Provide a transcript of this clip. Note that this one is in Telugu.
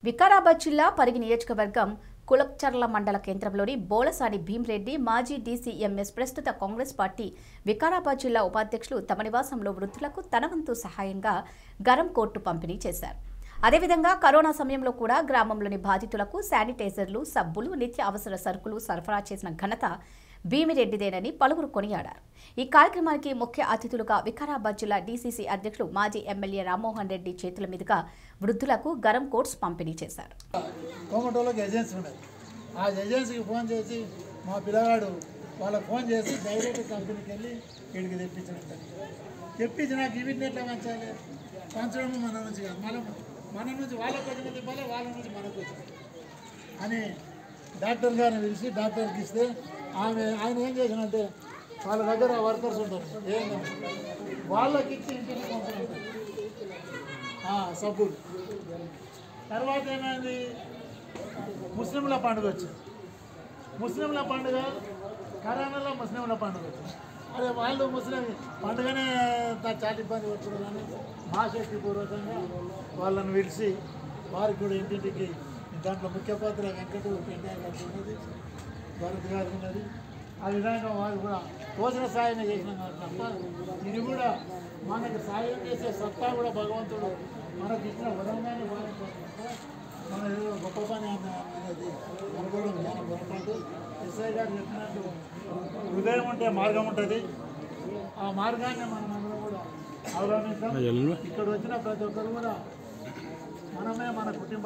వికారాబాద్ జిల్లా పరిగి నియోజకవర్గం కులక్చర్ల మండల కేంద్రంలోని బోలసాని భీమ్రెడ్డి మాజీ డీసీఎంఎస్ ప్రస్తుత కాంగ్రెస్ పార్టీ వికారాబాద్ జిల్లా ఉపాధ్యక్షులు తమ నివాసంలో వృద్ధులకు తన వంతు సహాయంగా గరం కోర్టు పంపిణీ చేశారు అదేవిధంగా కరోనా సమయంలో కూడా గ్రామంలోని బాధితులకు శానిటైజర్లు సబ్బులు నిత్య అవసర సరుకులు సరఫరా చేసిన ఘనత భీమిరెడ్డిదేనని పలువురు కొనియాడారు ఈ కార్యక్రమానికి ముఖ్య అతిథులుగా వికారాబాద్ జిల్లా డీసీసీ అధ్యక్షులు మాజీ ఎమ్మెల్యే రామ్మోహన్ రెడ్డి చేతుల మీదుగా వృద్ధులకు గరం కోట్స్ పంపిణీ చేశారు కోమటోళ్ళకి ఏజెన్సీ ఉన్నది ఆ ఏజెన్సీకి ఫోన్ చేసి మా పిల్లగాడు వాళ్ళకి ఫోన్ చేసి డైరెక్ట్ కంపెనీకి వెళ్ళి వీడికి తెప్పించడం తెప్పించి నాకు ఇవిటిని ఎట్లా పంచాలి పంచడం మన నుంచి కాదు మన మన నుంచి వాళ్ళకి వచ్చిన తిప్పాలి వాళ్ళ నుంచి మనకు వచ్చిన అని డాక్టర్ గారిని పిలిచి డాక్టర్కి ఇస్తే ఆమె ఆయన ఏం చేసినంటే వాళ్ళ దగ్గర వర్కర్స్ ఉంటారు ఏం కాదు. వాళ్ళకి ఇచ్చి ఇంటికి పంపిణీ సబ్బులు తర్వాత ఏమైంది ముస్లింల పండుగ వచ్చింది ముస్లింల పండుగ కరోనాలో ముస్లింల పండుగ వచ్చింది అరే వాళ్ళు ముస్లిం పండుగనే నాకు చాలా ఇబ్బంది పడుతుంది కానీ మా శక్తి పూర్వకంగా వాళ్ళని పిలిచి వారికి కూడా ఇంటింటికి దాంట్లో ముఖ్య పాత్ర వెంకట పెంటయ్య గారికి ఉన్నది భరత్ గారికి ఉన్నది ఆ విధంగా వారు కూడా తోచిన సాయం చేసినాం కాబట్టి తప్ప ఇది కూడా మనకి సాయం చేసే సత్తా కూడా భగవంతుడు మనకి ఇచ్చిన వరంగానే వారికి మన ఏదో గొప్ప పని అన్న- అనేది అనుకోవడం జ్ఞానం పొరపాటు ఎస్ఐ గారు చెప్పినట్టు హృదయం ఉంటే మార్గం ఉంటుంది ఆ మార్గాన్ని మనం అందరం కూడా అవలంబిస్తాం ఇక్కడ వచ్చిన ప్రతి ఒక్కరు కూడా మనమే మన కుటుంబ